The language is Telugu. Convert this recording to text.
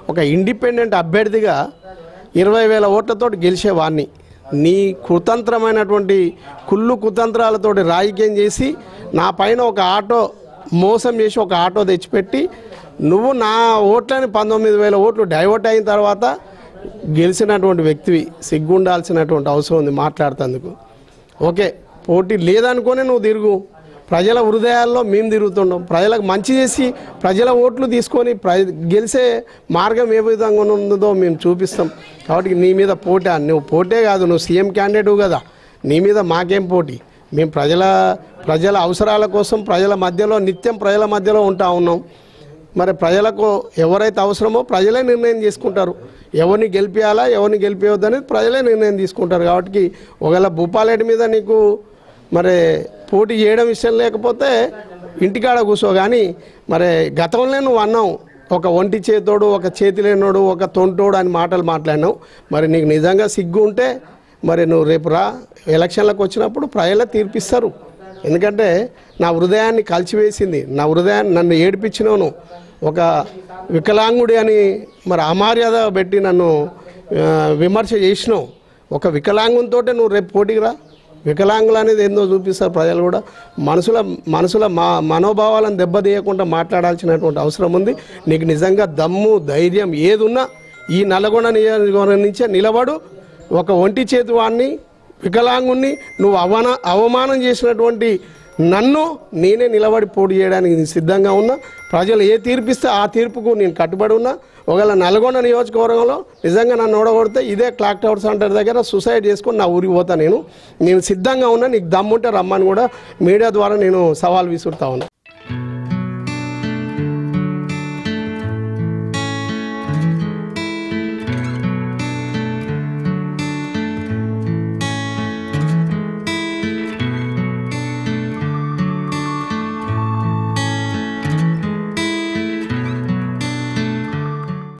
ఒక ఇండిపెండెంట్ అభ్యర్థిగా ఇరవై వేల ఓట్లతో గెలిచేవాడిని నీ కుతంత్రమైనటువంటి కుళ్ళు కుతంత్రాలతోటి రాజకీయం చేసి నా పైన ఒక ఆటో మోసం చేసి ఒక ఆటో తెచ్చిపెట్టి నువ్వు నా ఓట్లని పంతొమ్మిది వేల ఓట్లు డైవర్ట్ అయిన తర్వాత గెలిచినటువంటి వ్యక్తివి సిగ్గుండాల్సినటువంటి అవసరం ఉంది మాట్లాడుతందుకు ఓకే పోటీ లేదనుకోనే నువ్వు తిరుగు ప్రజల హృదయాల్లో మేము తిరుగుతున్నాం ప్రజలకు మంచి చేసి ప్రజల ఓట్లు తీసుకొని ప్ర గెలిచే మార్గం ఏ విధంగా ఉందో మేము చూపిస్తాం కాబట్టి నీ మీద పోటీ నువ్వు పోటే కాదు నువ్వు సీఎం క్యాండిడేట్ కదా నీ మీద మాకేం పోటీ మేము ప్రజల ప్రజల అవసరాల కోసం ప్రజల మధ్యలో నిత్యం ప్రజల మధ్యలో ఉంటా ఉన్నాం మరి ప్రజలకు ఎవరైతే అవసరమో ప్రజలే నిర్ణయం చేసుకుంటారు ఎవరిని గెలిపించాలా ఎవరిని గెలిపించవద్దు అనేది ప్రజలే నిర్ణయం తీసుకుంటారు కాబట్టి ఒకవేళ భూపాలరెడ్డి మీద నీకు మరి పోటీ చేయడం ఇష్టం లేకపోతే ఇంటికాడ కూర్చో కానీ మరి గతంలో నువ్వు అన్నావు ఒక ఒంటి చేతోడు ఒక చేతి లేనోడు ఒక తొంటోడు అని మాటలు మాట్లాడినావు మరి నీకు నిజంగా సిగ్గు ఉంటే మరి నువ్వు రేపు రా ఎలక్షన్లకు వచ్చినప్పుడు ప్రజలే తీర్పిస్తారు ఎందుకంటే నా హృదయాన్ని కలిచివేసింది నా హృదయాన్ని నన్ను ఏడిపించినవును ఒక వికలాంగుడి అని మరి అమర్యాద పెట్టి నన్ను ఆ, విమర్శ చేసినావు ఒక వికలాంగునితో నువ్వు రేపు పోటీకి రా వికలాంగులు అనేది ఏందో చూపిస్తారు ప్రజలు కూడా మనసుల మనసుల మా మనోభావాలను దెబ్బతీయకుండా మాట్లాడాల్సినటువంటి అవసరం ఉంది నీకు నిజంగా దమ్ము ధైర్యం ఏది ఉన్నా ఈ నల్గొండ నియోజకవర్గం నుంచే నిలబడు ఒక ఒంటి చేతి వాడిని వికలాంగుణ్ణి నువ్వు అవన అవమానం చేసినటువంటి నన్ను నేనే నిలబడి పోటీ చేయడానికి నేను సిద్ధంగా ఉన్నా ప్రజలు ఏ తీర్పిస్తే ఆ తీర్పుకు నేను కట్టుబడి ఉన్నా ఒకవేళ నల్గొండ నియోజకవర్గంలో నిజంగా నన్ను ఓడగొడితే ఇదే క్లాక్ టవర్ సెంటర్ దగ్గర సూసైడ్ చేసుకొని నా ఊరికి పోతా నేను నేను సిద్ధంగా ఉన్నా నీకు దమ్ముంటే రమ్మని కూడా మీడియా ద్వారా నేను సవాల్ విసురుతా ఉన్నా